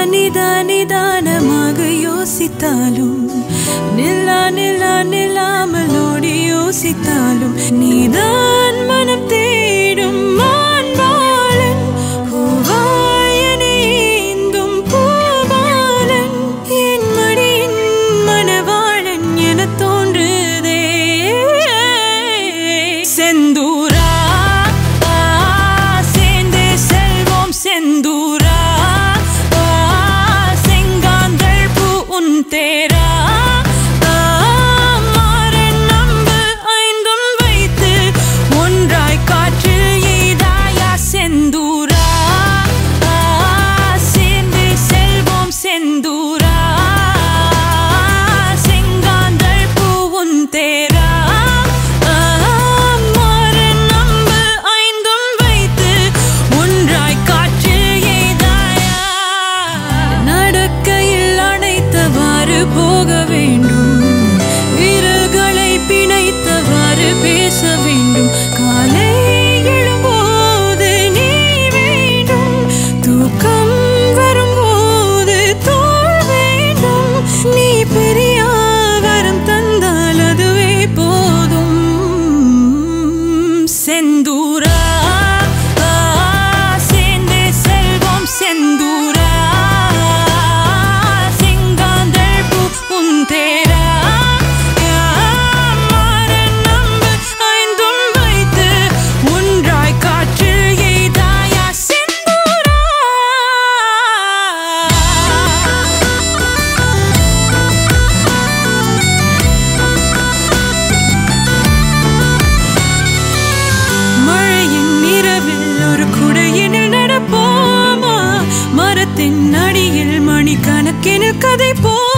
நிதா நிதானமாக யோசித்தாலும் நில்லா நில்லா நில்லாமல் ஓடி யோசித்தாலும் நீதான் மனம் தேடும் மான்பாலன் பூவாயனே ஏந்தும் பூபாலன் என் மடியின் மணவாளன் என தோன்றுதே செந்தூரா ஆ, சேர்ந்தே செல்வோம் செந்தூரா ஆ, செங்காந்தள் பூ உன் தேரா ஆ, மாறன் நம்பு ஐந்தும் வைத்து ஒன்றாய் காற்றில் எய்தாயா செந்தூரா ஆ, சேர்ந்தே செல்வோம் செந்தூரா செங்காந்தள் பூ உன் தேரா ஆ, மாறன் நம்பு ஐந்தும் வைத்து ஒன்றாய் காற்றில் எய்தாயா நடக்கையில் அணைத்தவாறு போக வேண்டும் விரல்களை பிணைத்தவாறு பேச வேண்டும் காலை எழும்போது நீ வேண்டும் தூக்கம் வரும்போது தோல் வேண்டும் நீ பெரிய வரம் தந்தால் அதுவே போதும் செந்தூரா ஆ, சேர்ந்தே செல்வோம் செந்தூரா செங்காந்தள் பூ உன் தேரா மாறன் நம்பு ஐந்தும் வைத்து ஒன்றாய் காற்றில் எய்தாயா செந்தூரா மழையின் இரவில் ஒரு குடையினில் நடப்போமா மரத்தின் அடியில் மணிக்கணக்கினில் கதை போ